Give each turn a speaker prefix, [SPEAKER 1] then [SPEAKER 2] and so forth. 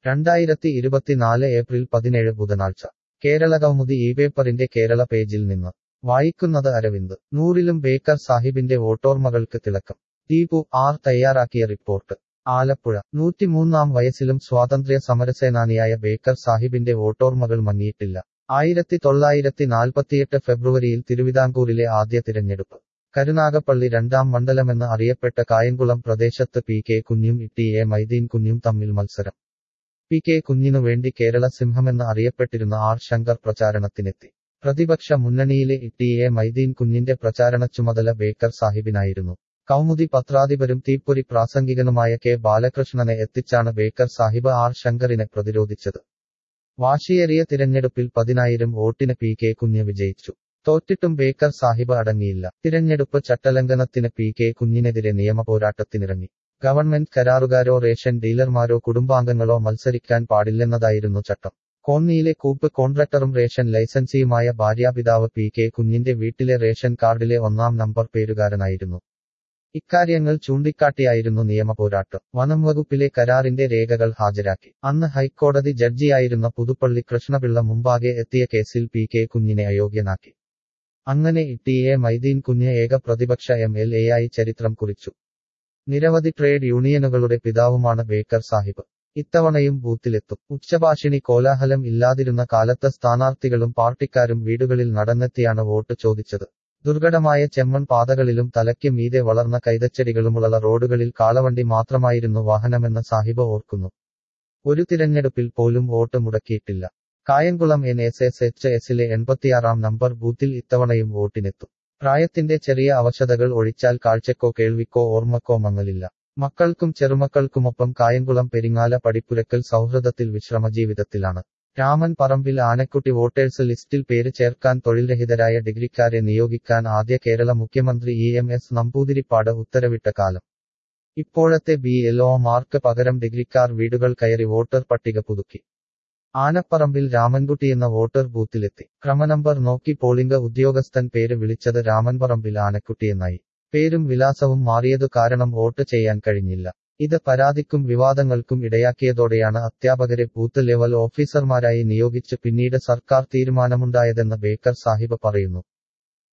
[SPEAKER 1] രണ്ടായിരത്തി ഇരുപത്തിനാല് ഏപ്രിൽ പതിനേഴ് ബുധനാഴ്ച കേരള കൗമുദി ഈ പേപ്പറിന്റെ കേരള പേജിൽ നിന്ന് വായിക്കുന്നത് അരവിന്ദ് നൂറിലും ബേക്കർ സാഹിബിന്റെ വോട്ടോർമകൾക്ക് തിളക്കം ദീപു ആർ തയ്യാറാക്കിയ റിപ്പോർട്ട് ആലപ്പുഴ നൂറ്റിമൂന്നാം വയസ്സിലും സ്വാതന്ത്ര്യ സമരസേനാനിയായ ബേക്കർ സാഹിബിന്റെ വോട്ടോർമകൾ മങ്ങിയിട്ടില്ല ആയിരത്തി തൊള്ളായിരത്തി നാൽപ്പത്തിയെട്ട് ഫെബ്രുവരിയിൽ തിരുവിതാംകൂറിലെ ആദ്യ തിരഞ്ഞെടുപ്പ് കരുനാഗപ്പള്ളി രണ്ടാം മണ്ഡലമെന്ന് അറിയപ്പെട്ട കായംകുളം പ്രദേശത്ത് പി കെ കുഞ്ഞും ടി എ മൈദീൻ കുഞ്ഞും തമ്മിൽ മത്സരം പി കെ കുഞ്ഞിനു വേണ്ടി കേരള സിംഹമെന്ന് അറിയപ്പെട്ടിരുന്ന ആർ ശങ്കർ പ്രചാരണത്തിനെത്തി പ്രതിപക്ഷ മുന്നണിയിലെ ടി എ മൈദീൻ കുഞ്ഞിന്റെ പ്രചാരണ ചുമതല ബേക്കർ സാഹിബിനായിരുന്നു കൗമുദി പത്രാധിപരും തീപ്പൊരി പ്രാസംഗികനുമായ കെ ബാലകൃഷ്ണനെ എത്തിച്ചാണ് ബേക്കർ സാഹിബ് ആർ ശങ്കറിനെ പ്രതിരോധിച്ചത് വാശിയേറിയ തിരഞ്ഞെടുപ്പിൽ പതിനായിരം വോട്ടിന് പി കെ കുഞ്ഞ് വിജയിച്ചു തോറ്റിട്ടും ബേക്കർ സാഹിബ് അടങ്ങിയില്ല തിരഞ്ഞെടുപ്പ് ചട്ടലംഘനത്തിന് പി കെ കുഞ്ഞിനെതിരെ നിയമ പോരാട്ടത്തിനിറങ്ങി ഗവൺമെന്റ് കരാറുകാരോ റേഷൻ ഡീലർമാരോ കുടുംബാംഗങ്ങളോ മത്സരിക്കാൻ പാടില്ലെന്നതായിരുന്നു ചട്ടം കോന്നിയിലെ കൂപ്പ് കോൺട്രാക്ടറും റേഷൻ ലൈസൻസിയുമായ ഭാര്യാപിതാവ് പി കെ കുഞ്ഞിന്റെ വീട്ടിലെ റേഷൻ കാർഡിലെ ഒന്നാം നമ്പർ പേരുകാരനായിരുന്നു ഇക്കാര്യങ്ങൾ ചൂണ്ടിക്കാട്ടിയായിരുന്നു നിയമപോരാട്ടം വനം വകുപ്പിലെ കരാറിന്റെ രേഖകൾ ഹാജരാക്കി അന്ന് ഹൈക്കോടതി ജഡ്ജിയായിരുന്ന പുതുപ്പള്ളി കൃഷ്ണപിള്ള മുമ്പാകെ എത്തിയ കേസിൽ പി കെ കുഞ്ഞിനെ അയോഗ്യനാക്കി അങ്ങനെ ടി എ മൈദീൻ കുഞ്ഞ് ഏക പ്രതിപക്ഷ എം എൽ എ ആയി ചരിത്രം കുറിച്ചു നിരവധി ട്രേഡ് യൂണിയനുകളുടെ പിതാവുമാണ് ബേക്കർ സാഹിബ് ഇത്തവണയും ബൂത്തിലെത്തും ഉച്ചഭാഷിണി കോലാഹലം ഇല്ലാതിരുന്ന കാലത്ത് സ്ഥാനാർത്ഥികളും പാർട്ടിക്കാരും വീടുകളിൽ നടന്നെത്തിയാണ് വോട്ട് ചോദിച്ചത് ദുർഘടമായ ചെമ്മൺ പാതകളിലും തലയ്ക്ക് മീതെ വളർന്ന കൈതച്ചെടികളുമുള്ള റോഡുകളിൽ കാളവണ്ടി മാത്രമായിരുന്നു വാഹനമെന്ന് സാഹിബ് ഓർക്കുന്നു ഒരു തിരഞ്ഞെടുപ്പിൽ പോലും വോട്ട് മുടക്കിയിട്ടില്ല Kayamkulam N S S H എസിലെ എൺപത്തിയാറാം നമ്പർ ബൂത്തിൽ ഇത്തവണയും വോട്ടിനെത്തും പ്രായത്തിന്റെ ചെറിയ അവശതകൾ ഒഴിച്ചാൽ കാഴ്ചക്കോ കേൾവിക്കോ ഓർമ്മക്കോ മങ്ങലില്ല മക്കൾക്കും ചെറുമക്കൾക്കുമൊപ്പം കായംകുളം പെരിങ്ങാല പടിപ്പുരക്കൽ സൗഹൃദത്തിൽ വിശ്രമജീവിതത്തിലാണ് രാമൻ പറമ്പിൽ ആനക്കുട്ടി വോട്ടേഴ്സ് ലിസ്റ്റിൽ പേര് ചേർക്കാൻ തൊഴിൽരഹിതരായ ഡിഗ്രിക്കാരെ നിയോഗിക്കാൻ ആദ്യ കേരള മുഖ്യമന്ത്രി ഇ എം എസ് നമ്പൂതിരിപ്പാട് ഉത്തരവിട്ട കാലം ഇപ്പോഴത്തെ ബി എൽ ഒ മാർക്ക് പകരം ഡിഗ്രിക്കാർ വീടുകൾ കയറി വോട്ടർ പട്ടിക പുതുക്കി ആനപ്പറമ്പിൽ രാമൻകുട്ടിയെന്ന വോട്ടർ ബൂത്തിലെത്തി ക്രമനമ്പർ നോക്കി പോളിംഗ് ഉദ്യോഗസ്ഥൻ പേര് വിളിച്ചത് രാമൻപറമ്പിൽ ആനക്കുട്ടിയെന്നായി പേരും വിലാസവും മാറിയതു കാരണം വോട്ട് ചെയ്യാൻ കഴിഞ്ഞില്ല ഇത് പരാതിക്കും വിവാദങ്ങൾക്കും ഇടയാക്കിയതോടെയാണ് അധ്യാപകരെ ബൂത്ത് ലെവൽ ഓഫീസർമാരായി നിയോഗിച്ച് പിന്നീട് സർക്കാർ തീരുമാനമുണ്ടായതെന്ന് ബേക്കർ സാഹിബ് പറയുന്നു